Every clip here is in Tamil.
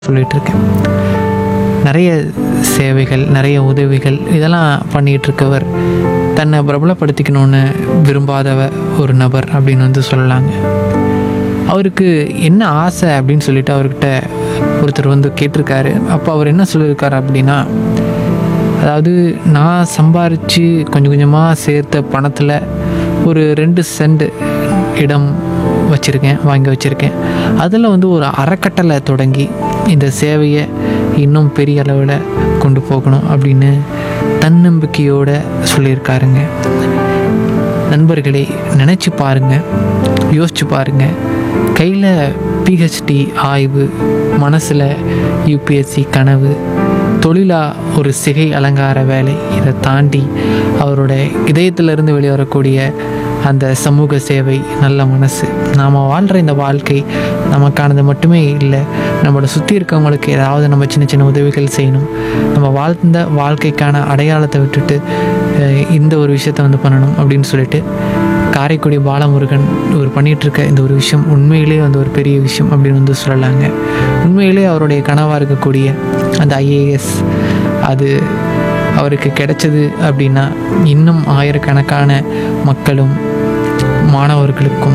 சொல்லிட்டு இருக்கேன் நிறைய சேவைகள் நிறைய உதவிகள் இதெல்லாம் பண்ணிகிட்டு இருக்கவர் தன்னை பிரபலப்படுத்திக்கணும்னு விரும்பாதவ ஒரு நபர் அப்படின்னு வந்து சொல்லலாங்க அவருக்கு என்ன ஆசை அப்படின்னு சொல்லிட்டு அவர்கிட்ட ஒருத்தர் வந்து கேட்டிருக்காரு அப்போ அவர் என்ன சொல்லியிருக்காரு அப்படின்னா அதாவது நான் சம்பாரித்து கொஞ்சம் கொஞ்சமாக சேர்த்த பணத்தில் ஒரு ரெண்டு சென்ட் இடம் வச்சுருக்கேன் வாங்கி வச்சுருக்கேன் அதில் வந்து ஒரு அறக்கட்டளை தொடங்கி இந்த சேவையை இன்னும் பெரிய அளவில் கொண்டு போகணும் அப்படின்னு தன்னம்பிக்கையோடு சொல்லியிருக்காருங்க நண்பர்களே நினச்சி பாருங்கள் யோசிச்சு பாருங்கள் கையில் பிஹெச்டி ஆய்வு மனசில் யூபிஎஸ்சி கனவு தொழிலாக ஒரு சிகை அலங்கார வேலை இதை தாண்டி அவரோட இதயத்திலிருந்து வெளிவரக்கூடிய அந்த சமூக சேவை நல்ல மனசு நாம் வாழ்கிற இந்த வாழ்க்கை நமக்கானது மட்டுமே இல்லை நம்மளோட சுற்றி இருக்கவங்களுக்கு ஏதாவது நம்ம சின்ன சின்ன உதவிகள் செய்யணும் நம்ம வாழ்ந்த வாழ்க்கைக்கான அடையாளத்தை விட்டுட்டு அஹ், இந்த ஒரு விஷயத்தை வந்து பண்ணணும் அப்படின்னு சொல்லிட்டு காரைக்குடி பாலமுருகன் இவர் பண்ணிட்டு இருக்க இந்த ஒரு விஷயம் உண்மையிலேயே வந்து ஒரு பெரிய விஷயம் அப்படின்னு வந்து சொல்லலாங்க உண்மையிலே அவருடைய கனவாக இருக்கக்கூடிய அந்த ஐஏஎஸ் அது அவருக்கு கிடைச்சது அப்படின்னா இன்னும் ஆயிரக்கணக்கான மக்களும் மாணவர்களுக்கும்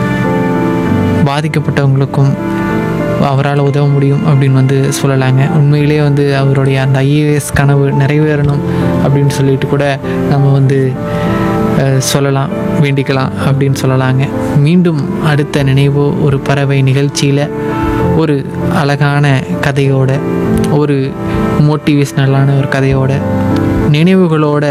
பாதிக்கப்பட்டவங்களுக்கும் அவரால் உதவ முடியும் அப்படின்னு வந்து சொல்லலாங்க உண்மையிலே வந்து அவருடைய அந்த ஐஏஎஸ் கனவு நிறைவேறணும் அப்படின்னு சொல்லிட்டு கூட நம்ம வந்து அஹ், சொல்லலாம் வேண்டிக்கலாம் அப்படின்னு சொல்லலாங்க மீண்டும் அடுத்த நினைவோ ஒரு பறவை நிகழ்ச்சியில் ஒரு அழகான கதையோட ஒரு மோட்டிவேஷ்னலான ஒரு கதையோட நினைவுகளோட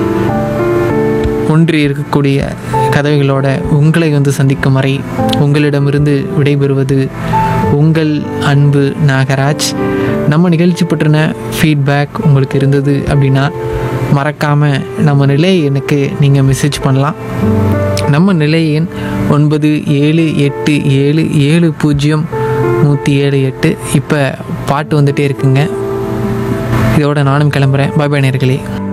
ஒன்றி இருக்கக்கூடிய கதவைகளோட உங்களை வந்து சந்திக்கும் வரை உங்களிடமிருந்து விடைபெறுவது உங்கள் அன்பு நாகராஜ் நம்ம நிகழ்ச்சி பற்றின ஃபீட்பேக் உங்களுக்கு இருந்தது அப்படின்னா மறக்காமல் நம்ம நிலை எனக்கு நீங்கள் மெசேஜ் பண்ணலாம் நம்ம நிலை எண் ஒன்பது ஏழு எட்டு ஏழு ஏழு பூஜ்ஜியம் நூற்றி ஏழு எட்டு இப்போ பாட்டு வந்துகிட்டே இருக்குங்க இதோட நானும் கிளம்புறேன் பாய் பாய் நேர்களே